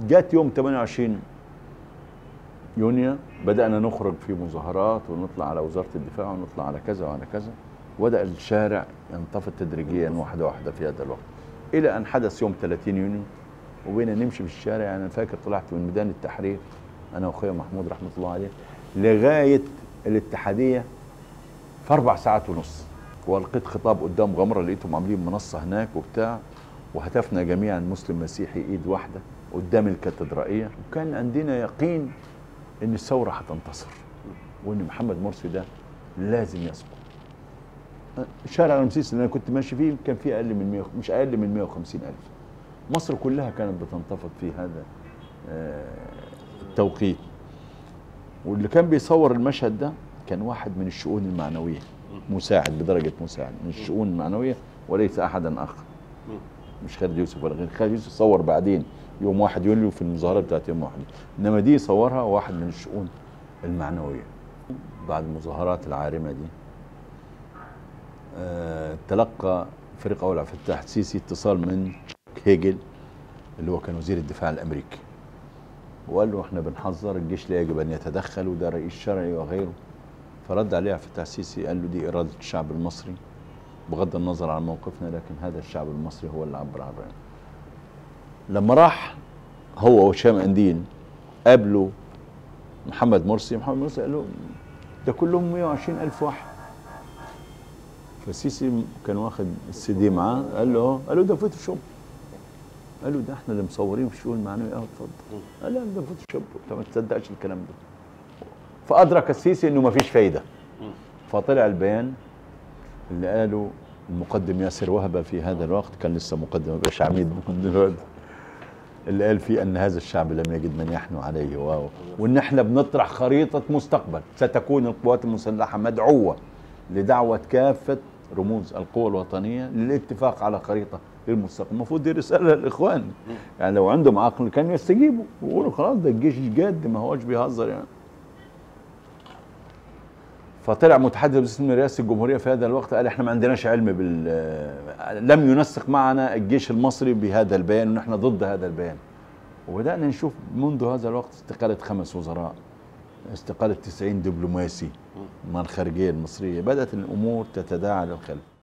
جات يوم 28 يونيو بدأنا نخرج في مظاهرات ونطلع على وزارة الدفاع ونطلع على كذا وعلى كذا وبدأ الشارع ينتفض تدريجيا واحدة واحدة في هذا الوقت إلى أن حدث يوم 30 يونيو وبينا نمشي في الشارع يعني أنا فاكر طلعت من ميدان التحرير أنا وأخويا محمود رحمة الله عليه لغاية الاتحادية في أربع ساعات ونص ولقيت خطاب قدام غمرة لقيتهم عاملين منصة هناك وبتاع وهتفنا جميعا مسلم مسيحي ايد واحده قدام الكاتدرائيه وكان عندنا يقين ان الثوره هتنتصر وان محمد مرسي ده لازم يسقط شارع رمسيس اللي انا كنت ماشي فيه كان فيه اقل من 100 مش اقل من 150 الف مصر كلها كانت بتنتفض في هذا آه، التوقيت واللي كان بيصور المشهد ده كان واحد من الشؤون المعنويه مساعد بدرجه مساعد من الشؤون المعنويه وليس احدا اخر مش خالد يوسف ولا غير خالد يوسف صور بعدين يوم 1 يوليو في المظاهرات بتاعت يوم 1 انما دي صورها واحد من الشؤون المعنويه بعد المظاهرات العارمه دي آه تلقى فريق اول عبد الفتاح السيسي اتصال من هيجل اللي هو كان وزير الدفاع الامريكي وقال له احنا بنحذر الجيش لا يجب ان يتدخل وده رئيس شرعي وغيره فرد عليه عبد الفتاح السيسي قال له دي اراده الشعب المصري بغض النظر عن موقفنا لكن هذا الشعب المصري هو اللي عبر عن رأيه لما راح هو وهشام اندين قابلوا محمد مرسي محمد مرسي قال له ده كلهم 120 ألف واحد فالسيسي كان واخد السي دي معاه قال له اه قال له ده فوتوشوب قال له ده احنا اللي مصورين في الشؤون المعنويه اه اتفضل قال لا ده فوتوشوب انت ما تصدقش الكلام ده فادرك السيسي انه ما فيش فايده فطلع البيان اللي قاله المقدم ياسر وهبه في هذا الوقت كان لسه مقدم ما بقاش عميد من دلوقتي اللي قال فيه ان هذا الشعب لم يجد من يحنو عليه واو وان احنا بنطرح خريطه مستقبل ستكون القوات المسلحه مدعوه لدعوه كافه رموز القوى الوطنيه للاتفاق على خريطه للمستقبل المفروض دي رساله للاخوان يعني لو عندهم عقل كانوا يستجيبوا ويقولوا خلاص ده الجيش جاد ما هوش بيهزر يعني فطلع متحدث باسم رئاسه الجمهوريه في هذا الوقت قال احنا ما عندناش علم بال لم ينسق معنا الجيش المصري بهذا البيان ونحن ضد هذا البيان وبدانا نشوف منذ هذا الوقت استقاله خمس وزراء استقاله 90 دبلوماسي من الخارجيه المصريه بدات الامور تتداعى للخلف